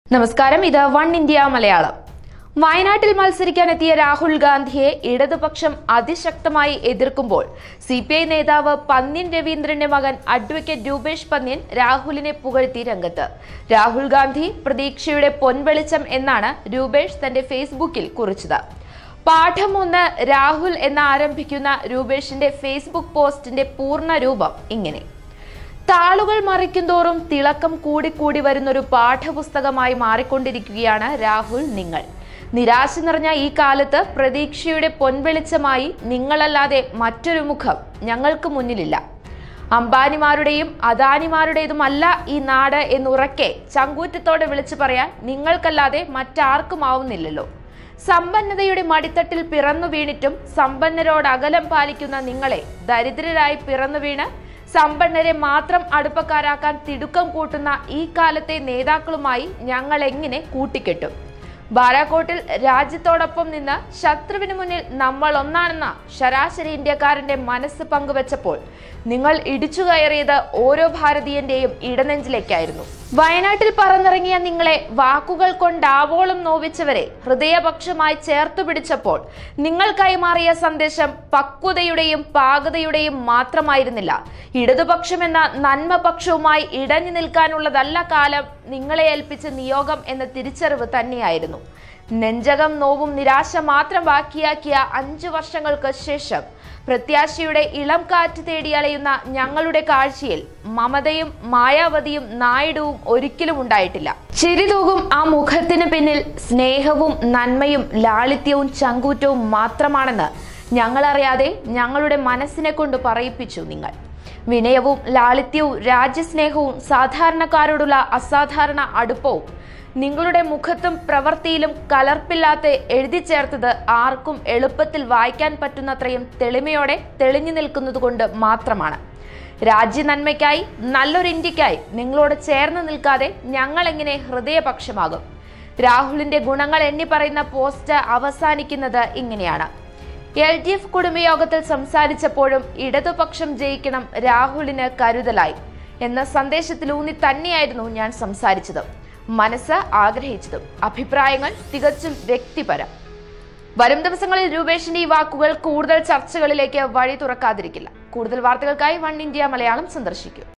നമസ്കാരം ഇത് one India Malayalam വയനാട്ടിൽ മത്സരിക്കാനെത്തിയ രാഹുൽ ഗാന്ധിയെ ഇടതുപക്ഷം അതിശക്തമായി എതിർക്കുമ്പോൾ സി പി ഐ നേതാവ് പന്ന്യൻ രവീന്ദ്രന്റെ മകൻ അഡ്വക്കേറ്റ് രൂപേഷ് പന്ന്യൻ രാഹുലിനെ പുകഴ്ത്തി രംഗത്ത് രാഹുൽ ഗാന്ധി പ്രതീക്ഷയുടെ പൊൻവെളിച്ചം എന്നാണ് രൂപേഷ് തന്റെ ഫേസ്ബുക്കിൽ കുറിച്ചത് പാഠം ഒന്ന് രാഹുൽ എന്ന് ആരംഭിക്കുന്ന രൂപേഷിന്റെ ഫേസ്ബുക്ക് പോസ്റ്റിന്റെ പൂർണ്ണ രൂപം ഇങ്ങനെ താളുകൾ മറിക്കുന്തോറും തിളക്കം കൂടിക്കൂടി വരുന്നൊരു പാഠപുസ്തകമായി മാറിക്കൊണ്ടിരിക്കുകയാണ് രാഹുൽ നിങ്ങൾ നിരാശ നിറഞ്ഞ ഈ കാലത്ത് പ്രതീക്ഷയുടെ പൊൻവെളിച്ചമായി നിങ്ങളല്ലാതെ മറ്റൊരു മുഖം ഞങ്ങൾക്ക് മുന്നിലില്ല അംബാനിമാരുടെയും അദാനിമാരുടേതുമല്ല ഈ നാട് എന്നുറക്കെ ചങ്കൂറ്റത്തോടെ വിളിച്ചു പറയാൻ നിങ്ങൾക്കല്ലാതെ മറ്റാർക്കുമാവുന്നില്ലല്ലോ സമ്പന്നതയുടെ മടിത്തട്ടിൽ പിറന്നു വീണിട്ടും സമ്പന്നരോട് അകലം പാലിക്കുന്ന നിങ്ങളെ ദരിദ്രരായി പിറന്നു വീണ് സമ്പന്നരെ മാത്രം അടുപ്പക്കാരാക്കാൻ തിടുക്കം കൂട്ടുന്ന ഈ കാലത്തെ നേതാക്കളുമായി ഞങ്ങൾ എങ്ങനെ കൂട്ടിക്കെട്ടും ബാരാക്കോട്ടിൽ രാജ്യത്തോടൊപ്പം നിന്ന് ശത്രുവിന് മുന്നിൽ നമ്മൾ ഒന്നാണെന്ന ശരാശരി ഇന്ത്യക്കാരന്റെ മനസ്സ് പങ്കുവച്ചപ്പോൾ നിങ്ങൾ ഇടിച്ചു കയറിയത് ഓരോ ഭാരതീയന്റെയും ഇടനെഞ്ചിലേക്കായിരുന്നു വയനാട്ടിൽ പറന്നിറങ്ങിയ നിങ്ങളെ വാക്കുകൾ കൊണ്ടാവോളം നോവിച്ചവരെ ഹൃദയപക്ഷമായി ചേർത്തു പിടിച്ചപ്പോൾ നിങ്ങൾ കൈമാറിയ സന്ദേശം പക്വതയുടെയും പാകതയുടെയും മാത്രമായിരുന്നില്ല ഇടതുപക്ഷം എന്ന നന്മപക്ഷവുമായി ഇടഞ്ഞു നിൽക്കാനുള്ളതല്ല കാലം നിങ്ങളെ ഏൽപ്പിച്ച നിയോഗം എന്ന തിരിച്ചറിവ് തന്നെയായിരുന്നു നെഞ്ചകം നോവും നിരാശ മാത്രം ബാക്കിയാക്കിയ അഞ്ചു വർഷങ്ങൾക്ക് ശേഷം പ്രത്യാശയുടെ ഇളം കാറ്റ് തേടി അലയുന്ന ഞങ്ങളുടെ കാഴ്ചയിൽ മമതയും മായാവതിയും നായിഡുവും ഒരിക്കലും ഉണ്ടായിട്ടില്ല ചിരിതൂകും ആ മുഖത്തിന് പിന്നിൽ സ്നേഹവും നന്മയും ലാളിത്യവും ചങ്കൂറ്റവും മാത്രമാണെന്ന് ഞങ്ങളറിയാതെ ഞങ്ങളുടെ മനസ്സിനെ കൊണ്ട് പറയിപ്പിച്ചു നിങ്ങൾ വിനയവും ലാളിത്യവും രാജ്യസ്നേഹവും സാധാരണക്കാരോടുള്ള അസാധാരണ അടുപ്പവും നിങ്ങളുടെ മുഖത്തും പ്രവൃത്തിയിലും കലർപ്പില്ലാത്ത എഴുതി ചേർത്തത് ആർക്കും എളുപ്പത്തിൽ വായിക്കാൻ പറ്റുന്നത്രയും തെളിമയോടെ തെളിഞ്ഞു നിൽക്കുന്നത് കൊണ്ട് മാത്രമാണ് രാജ്യ നന്മയ്ക്കായി നല്ലൊരു ഇന്ത്യക്കായി നിങ്ങളോട് ചേർന്ന് നിൽക്കാതെ ഞങ്ങൾ എങ്ങനെ ഹൃദയപക്ഷമാകും രാഹുലിന്റെ ഗുണങ്ങൾ എണ്ണി പറയുന്ന പോസ്റ്റ് അവസാനിക്കുന്നത് ഇങ്ങനെയാണ് എൽ ഡി എഫ് കുടുംബയോഗത്തിൽ സംസാരിച്ചപ്പോഴും ഇടതുപക്ഷം ജയിക്കണം രാഹുലിന് കരുതലായി എന്ന സന്ദേശത്തിലൂന്നി തന്നെയായിരുന്നു ഞാൻ സംസാരിച്ചത് മനസ്സ് ആഗ്രഹിച്ചതും അഭിപ്രായങ്ങൾ തികച്ചും വ്യക്തിപരം വരും ദിവസങ്ങളിൽ രൂപേഷിന്റെ ഈ വാക്കുകൾ കൂടുതൽ ചർച്ചകളിലേക്ക് വഴി തുറക്കാതിരിക്കില്ല കൂടുതൽ വാർത്തകൾക്കായി വൺ ഇന്ത്യ മലയാളം സന്ദർശിക്കും